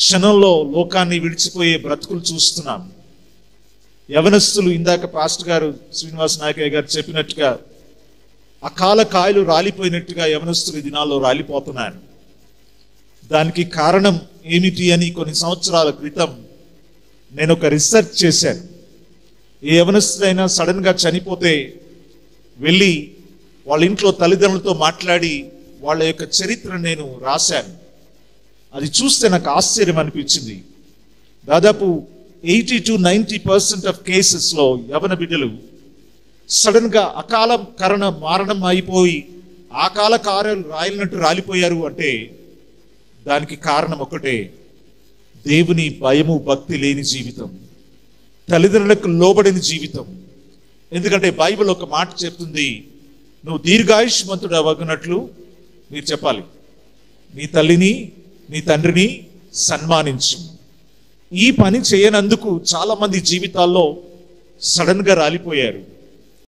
క్షణంలో లోకాన్ని విడిచిపోయే బ్రతుకులు చూస్తున్నాం యవనస్తులు ఇందాక పాస్టర్ గారు శ్రీనివాస నాయకయ్య గారు చెప్పినట్టుగా అకాల కాయలు రాలిపోయినట్టుగా యవనస్తులు ఈ దినాల్లో రాలిపోతున్నారు దానికి కారణం ఏమిటి అని కొన్ని సంవత్సరాల క్రితం నేను ఒక రీసెర్చ్ చేశాను ఏ యవనస్తుడైనా సడన్ గా చనిపోతే వెళ్ళి వాళ్ళ ఇంట్లో తల్లిదండ్రులతో మాట్లాడి వాళ్ళ యొక్క చరిత్ర నేను రాశాను అది చూస్తే నాకు ఆశ్చర్యం అనిపించింది దాదాపు eighty to ninety percent of కేసెస్లో యవన బిడ్డలు సడన్ గా అకాల కరణ మారణం అయిపోయి ఆకాల కార్యాలు రాయలినట్టు రాలిపోయారు అంటే దానికి కారణం ఒకటే దేవుని భయము భక్తి లేని జీవితం తల్లిదండ్రులకు లోబడిన జీవితం ఎందుకంటే బైబిల్ ఒక మాట చెప్తుంది నువ్వు దీర్ఘాయుష్మంతుడు అవ్వనట్లు మీరు చెప్పాలి నీ తల్లిని నీ తండ్రిని సన్మానించు ఈ పని చేయనందుకు చాలా మంది జీవితాల్లో సడన్ గా రాలిపోయారు